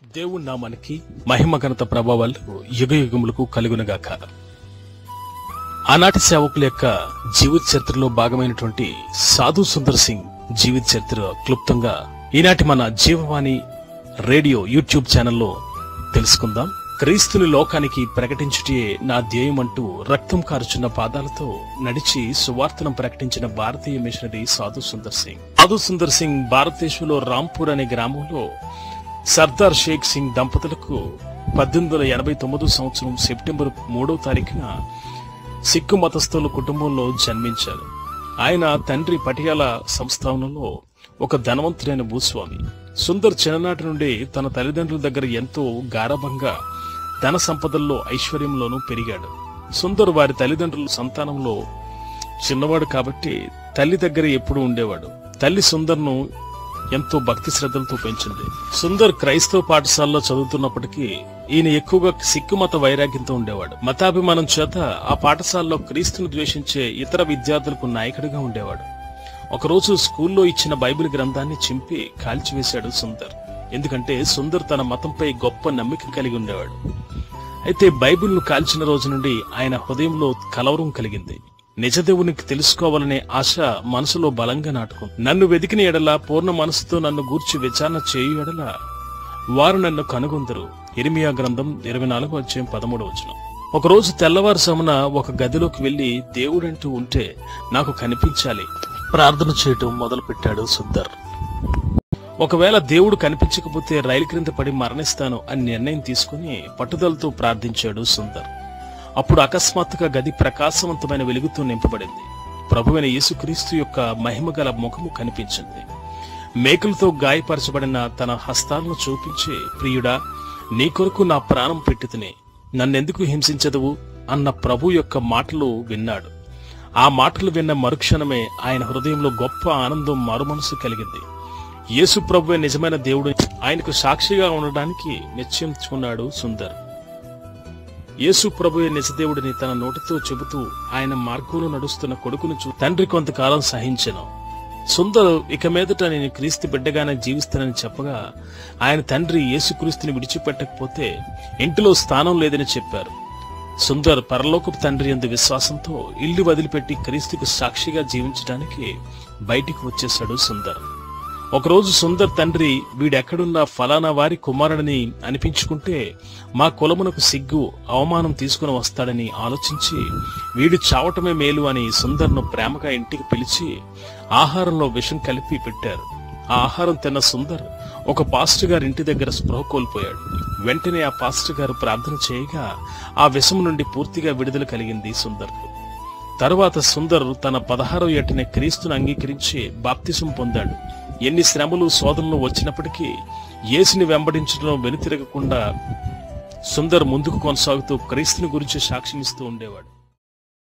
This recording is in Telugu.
దేవుడి నామానికి మహిమ ఘనత ప్రభావాలు యుగ యుగములకు కలుగునుగాక ఆనాటి సేవకుల యొక్క జీవిత చరిత్రలో భాగమైనటువంటి సాధు సుందర్ సింగ్ జీవిత చరిత్ర క్లుప్తంగా ఈనాటి మన జీవవాణి రేడియో యూట్యూబ్ ఛానల్లో తెలుసుకుందాం క్రీస్తుని లోకానికి ప్రకటించుటే నా ధ్యేయం అంటూ రక్తం కారుచున్న పాదాలతో నడిచి సువార్తను ప్రకటించిన భారతీయ మిషనరీ సాధు సుందర్ సింగ్ సాధు సుందర్ సింగ్ భారతదేశంలో రాంపూర్ అనే గ్రామంలో సర్దార్ షేక్ సింగ్ దంపతులకు పద్దెనిమిది వందల ఎనభై తొమ్మిదో సంవత్సరం సెప్టెంబర్ మూడో తారీఖున సిక్కు మతస్థుల కుటుంబంలో జన్మించారు ఆయన తండ్రి పటియాల సంస్థానంలో ఒక ధనవంతుడైన భూస్వామి సుందర్ చిన్ననాటి నుండి తన తల్లిదండ్రుల దగ్గర ఎంతో గారభంగా ధన సంపదల్లో ఐశ్వర్యంలోనూ పెరిగాడు సుందర్ వారి తల్లిదండ్రుల సంతానంలో చిన్నవాడు కాబట్టి తల్లి దగ్గర ఎప్పుడూ ఉండేవాడు తల్లి సుందర్ను ఎంతో భక్తి శ్రద్ధలతో పెంచింది సుందర్ క్రైస్తవ పాఠశాలలో చదువుతున్నప్పటికీ ఈయన ఎక్కువగా సిక్కు మత వైరాగ్యంతో ఉండేవాడు మతాభిమానం చేత ఆ పాఠశాలలో క్రీస్తును ద్వేషించే ఇతర విద్యార్థులకు నాయకుడిగా ఉండేవాడు ఒకరోజు స్కూల్లో ఇచ్చిన బైబిల్ గ్రంథాన్ని చింపి కాల్చివేశాడు సుందర్ ఎందుకంటే సుందర్ తన మతంపై గొప్ప నమ్మిక కలిగి ఉండేవాడు అయితే బైబిల్ను కాల్చిన రోజు నుండి ఆయన హృదయంలో కలవరం కలిగింది నిజదేవునికి తెలుసుకోవాలనే ఆశ మనసులో బలంగా నాటుకుంది నన్ను వెతికిన ఎడల పూర్ణ మనసుతో నన్ను గూర్చి విచారణ చేయు ఎడల వారు నన్ను కనుగొందరు ఇరిమియా గ్రంథం ఇరవై నాలుగు అధ్యాయం పదమూడు వచనం ఒకరోజు తెల్లవారుజామున ఒక గదిలోకి వెళ్లి దేవుడంటూ ఉంటే నాకు కనిపించాలి ప్రార్థన చేయటం మొదలుపెట్టాడు సుందర్ ఒకవేళ దేవుడు కనిపించకపోతే రైలు క్రింద పడి మరణిస్తాను అని నిర్ణయం తీసుకుని పట్టుదలతో ప్రార్థించాడు సుందర్ అప్పుడు అకస్మాత్తుగా గది ప్రకాశవంతమైన వెలుగుతో నింపబడింది ప్రభువైన యేసుక్రీస్తు యొక్క మహిమగల ముఖము కనిపించింది మేకలతో గాయపరచబడిన తన హస్తాలను చూపించి ప్రియుడా నీ కొరకు నా ప్రాణం పెట్టితిని నన్నెందుకు హింసించదువు అన్న ప్రభు యొక్క మాటలు విన్నాడు ఆ మాటలు విన్న మరుక్షణమే ఆయన హృదయంలో గొప్ప ఆనందం మరుమనసు కలిగింది యేసు ప్రభువే నిజమైన దేవుడు ఆయనకు సాక్షిగా ఉండడానికి నిశ్చయించుకున్నాడు సుందర్ యేసు ప్రభుయే నిజదేవుడిని తన నోటితో చెబుతూ ఆయన మార్గంలో నడుస్తున్న కొడుకును చూ తండ్రి కొంతకాలం సహించెను సుందర్ ఇక మీదట నేను క్రీస్తు బిడ్డగానే జీవిస్తానని చెప్పగా ఆయన తండ్రి యేసుక్రీస్తుని విడిచిపెట్టకపోతే ఇంటిలో స్థానం లేదని చెప్పారు సుందర్ పరలోకపు తండ్రి ఎందు విశ్వాసంతో ఇల్లు వదిలిపెట్టి క్రీస్తుకు సాక్షిగా జీవించడానికి బయటికి వచ్చేశాడు సుందర్ ఒకరోజు సుందర్ తండ్రి వీడెక్కడున్నా ఫలానా వారి కుమారుడిని అనిపించుకుంటే మా కులమునకు సిగ్గు అవమానం తీసుకుని వస్తాడని ఆలోచించి వీడు చావటమే మేలు అని సుందర్ను ప్రేమగా ఇంటికి పిలిచి ఆహారంలో విషం కలిపి పెట్టారు ఆ ఆహారం తిన్న సుందర్ ఒక పాస్టర్ గారి ఇంటి దగ్గర స్పృహ కోల్పోయాడు వెంటనే ఆ పాస్టర్ గారు ప్రార్థన చేయగా ఆ విషం నుండి పూర్తిగా విడుదల కలిగింది సుందర్కు తరువాత సుందర్ తన పదహారవ ఏటనే క్రీస్తును అంగీకరించి బాప్తిసం పొందాడు ఎన్ని శ్రమలు శోధనలు వచ్చినప్పటికీ యేసుని వెంబడించడంలో వెనుతిరగకుండా సుందర్ ముందుకు కొనసాగుతూ క్రీస్తుని గురించి సాక్ష్యమిస్తూ ఉండేవాడు